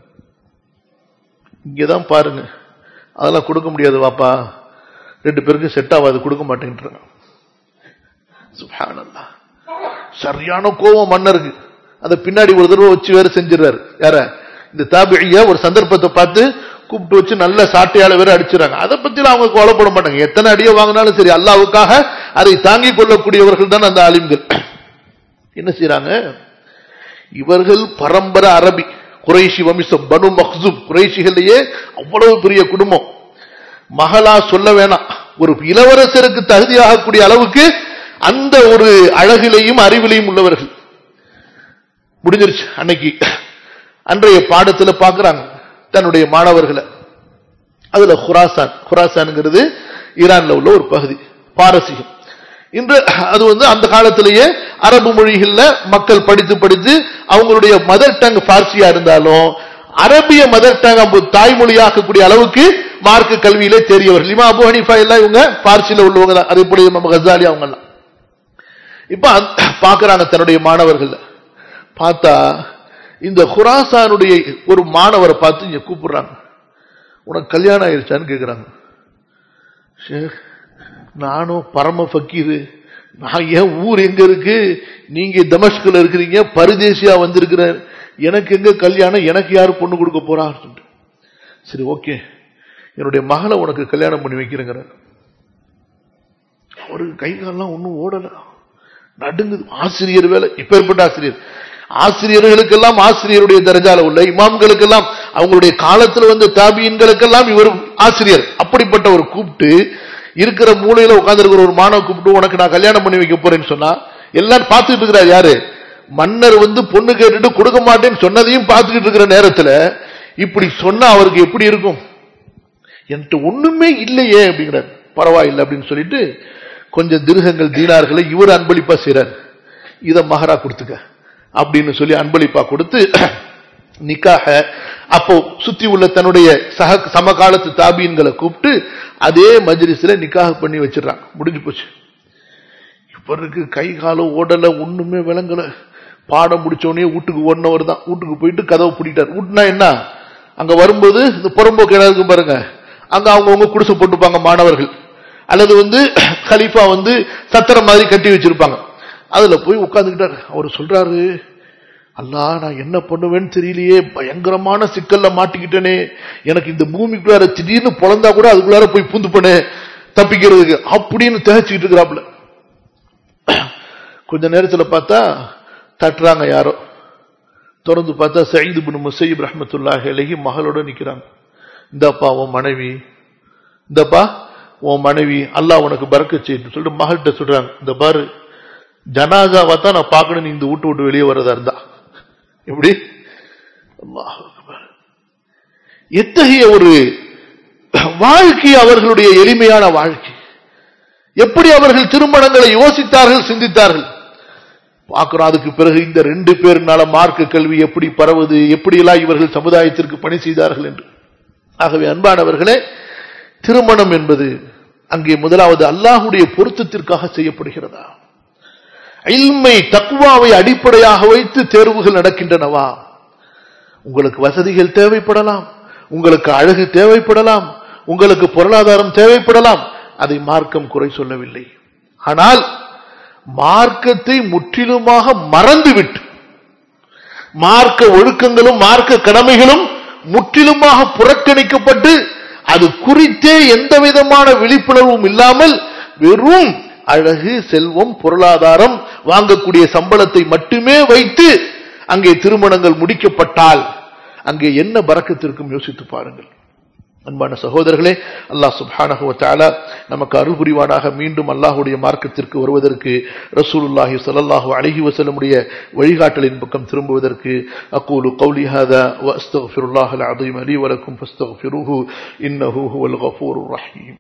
இங்கதான் பாருங்க அதெல்லாம் கொடுக்க முடியாது வாப்பா ரெண்டு பேருக்கு செட் ஆகாது கொடுக்க மாட்டேன்றாங்க சுப்ஹானல்லாஹ் சரியான கோபம் மன்னருக்கு அதை பின்னாடி ஒரு தடவை வச்சு வேற செஞ்சிடறாரு யார இந்த தாபிய ஒரு சந்தர்ப்பத்தை பார்த்து கூப்பிட்டு வச்சு நல்ல சாட்டையால வேற அடிச்சுறாங்க அதை பத்தி அவங்க கோலப்பட மாட்டாங்க எத்தனை அடியை வாங்கினாலும் சரி அல்லாவுக்காக அதை தாங்கிக் கொள்ளக்கூடியவர்கள் தான் அந்த ஆலிம்கள் என்ன செய்யறாங்க இவர்கள் பரம்பரை அரபி குறைஷி வம்சம் பனு மக்சூம் குறைஷிகள்லயே அவ்வளவு பெரிய குடும்பம் மகளா சொல்ல வேணாம் ஒரு இளவரசருக்கு தகுதியாகக்கூடிய அளவுக்கு அந்த ஒரு அழகிலையும் அறிவிலையும் உள்ளவர்கள் முடிஞ்சிருச்சு அன்னைக்கு அன்றைய பாடத்துல பாக்குறாங்க தன்னுடைய மாணவர்களை அதுல குராசான் குராசான்ங்கிறது ஈரான்ல உள்ள ஒரு பகுதி பாரசீகம் இன்று அது வந்து அந்த காலத்திலேயே அரபு மொழிகள்ல மக்கள் படித்து படித்து அவங்களுடைய மதர் டங் பார்சியா இருந்தாலும் அரபிய மதர் டங் தாய்மொழியாக்கக்கூடிய அளவுக்கு மார்க்க கல்வியிலே தெரியவர்கள் இமா அபு ஹனிஃபா எல்லாம் இவங்க பார்சியில உள்ளவங்க தான் அதே போல நம்ம கசாலி அவங்க எல்லாம் இப்ப பாக்குறாங்க தன்னுடைய மாணவர்கள் பார்த்தா இந்த குராசானுடைய ஒரு மாணவரை பார்த்து இங்க கூப்பிடுறாங்க உனக்கு கல்யாணம் ஆயிருச்சான்னு கேக்குறாங்க ஷேக் நானும் பரம ஃபக்கீரு நான் என் ஊர் எங்க இருக்கு நீங்க தமஸ்குல இருக்கிறீங்க பரிதேசியா வந்திருக்கிற எனக்கு எங்க கல்யாணம் எனக்கு யாரு பொண்ணு கொடுக்க போறா சரி ஓகே என்னுடைய மகளை உனக்கு கல்யாணம் பண்ணி வைக்கிறேங்கிற அவருக்கு கை காலெல்லாம் ஒன்றும் ஓடல நடுங்குது ஆசிரியர் வேலை இப்பேற்பட்ட ஆசிரியர் ஆசிரியர்களுக்கெல்லாம் ஆசிரியருடைய தரஜால உள்ள இமாம்களுக்கெல்லாம் அவங்களுடைய காலத்தில் வந்த தாபியன்களுக்கெல்லாம் இவர் ஆசிரியர் அப்படிப்பட்ட ஒரு கூப்பிட்டு இருக்கிற மூலையில உட்கார்ந்து ஒரு மாணவ கூப்பிட்டு உனக்கு நான் கல்யாணம் பண்ணி வைக்க போறேன்னு சொன்னா எல்லாரும் பார்த்துட்டு இருக்கிறார் யாரு மன்னர் வந்து பொண்ணு கேட்டுட்டு கொடுக்க மாட்டேன்னு சொன்னதையும் பார்த்துக்கிட்டு இருக்கிற நேரத்துல இப்படி சொன்னா அவருக்கு எப்படி இருக்கும் என்கிட்ட ஒண்ணுமே இல்லையே அப்படிங்கிறார் பரவாயில்லை அப்படின்னு சொல்லிட்டு கொஞ்சம் திருகங்கள் தீனார்களை இவர் அன்பளிப்பா செய்யறார் இத மகரா கொடுத்துக்க அப்படின்னு சொல்லி அன்பளிப்பா கொடுத்து நிக்காக அப்போ சுத்தி உள்ள தன்னுடைய சக சமகாலத்து தாபீன்களை கூப்பிட்டு அதே மஜ்லிஸ்ல நிக்காக பண்ணி வச்சிடறாங்க முடிஞ்சு போச்சு இவருக்கு கை காலம் ஓடல ஒண்ணுமே விளங்கல பாடம் முடிச்சோடனே வீட்டுக்கு ஓடினவர் தான் வீட்டுக்கு போயிட்டு கதவை பிடிட்டார் வீட்டுனா என்ன அங்க வரும்போது இந்த புறம்போக்கு இடம் இருக்கும் பாருங்க அங்க அவங்கவுங்க குடிசை போட்டுப்பாங்க மாணவர்கள் அல்லது வந்து கலீஃபா வந்து சத்திரம் மாதிரி கட்டி வச்சிருப்பாங்க அதுல போய் உட்கார்ந்துக்கிட்டார் அவர் சொல்றாரு அல்லா நான் என்ன பண்ணுவேன்னு தெரியலையே பயங்கரமான சிக்கல்ல மாட்டிக்கிட்டேனே எனக்கு இந்த பூமிக்குள்ளார திடீர்னு பிறந்தா கூட அதுக்குள்ளார போய் பூந்து பண்ணு தப்பிக்கிறதுக்கு அப்படின்னு தேய்ச்சிக்கிட்டு இருக்கிறாப்புல கொஞ்ச நேரத்துல பார்த்தா தட்டுறாங்க யாரோ தொடர்ந்து பார்த்தா சயீது பின் முசைப் ரஹமத்துல்லாஹ் அலஹி மகளோட நிக்கிறாங்க இந்தப்பா உன் மனைவி இந்தப்பா உன் மனைவி அல்லாஹ் உனக்கு பறக்க செய்யணும் சொல்லிட்டு மகள்கிட்ட சொல்றாங்க இந்த பாரு ஜனாசாவா தான் நான் பார்க்கணும் நீ இந்த வீட்டு விட்டு வெளியே வரதா இருந்தா எப்படி எத்தகைய ஒரு வாழ்க்கை அவர்களுடைய எளிமையான வாழ்க்கை எப்படி அவர்கள் திருமணங்களை யோசித்தார்கள் சிந்தித்தார்கள் பார்க்கிறோம் அதுக்கு பிறகு இந்த ரெண்டு பேருனால மார்க்க கல்வி எப்படி பரவுது எப்படியெல்லாம் இவர்கள் சமுதாயத்திற்கு பணி செய்தார்கள் என்று ஆகவே அன்பானவர்களே திருமணம் என்பது அங்கே முதலாவது அல்லாஹுடைய பொருத்தத்திற்காக செய்யப்படுகிறதா இல்மை தக்குவாவை அடிப்படையாக வைத்து தேர்வுகள் நடக்கின்றனவா உங்களுக்கு வசதிகள் தேவைப்படலாம் உங்களுக்கு அழகு தேவைப்படலாம் உங்களுக்கு பொருளாதாரம் தேவைப்படலாம் அதை மார்க்கம் குறை சொல்லவில்லை ஆனால் மார்க்கத்தை முற்றிலுமாக மறந்துவிட்டு மார்க்க ஒழுக்கங்களும் மார்க்க கடமைகளும் முற்றிலுமாக புறக்கணிக்கப்பட்டு அது குறித்தே எந்த விதமான விழிப்புணர்வும் இல்லாமல் வெறும் அழகு செல்வம் பொருளாதாரம் வாங்கக்கூடிய சம்பளத்தை மட்டுமே வைத்து அங்கே திருமணங்கள் முடிக்கப்பட்டால் அங்கே என்ன பறக்கத்திற்கும் யோசித்து பாருங்கள் அன்பான சகோதரர்களே அல்லாஹ் சுப்ஹானஹு வ தஆலா நமக்கு அருள் புரிவானாக மீண்டும் அல்லாஹ்வுடைய மார்க்கத்திற்கு வருவதற்கு ரசூலுல்லாஹி ஸல்லல்லாஹு அலைஹி வஸல்லமுடைய வழிகாட்டலின் பக்கம் திரும்புவதற்கு அகூலு கௌலி ஹாதா வ அஸ்தக்ஃபிருல்லாஹல் அஸீம் லீ வ லக்கும் ஃபஸ்தக்ஃபிருஹு இன்னஹு ஹுவல் கஃபூருர் ரஹீம்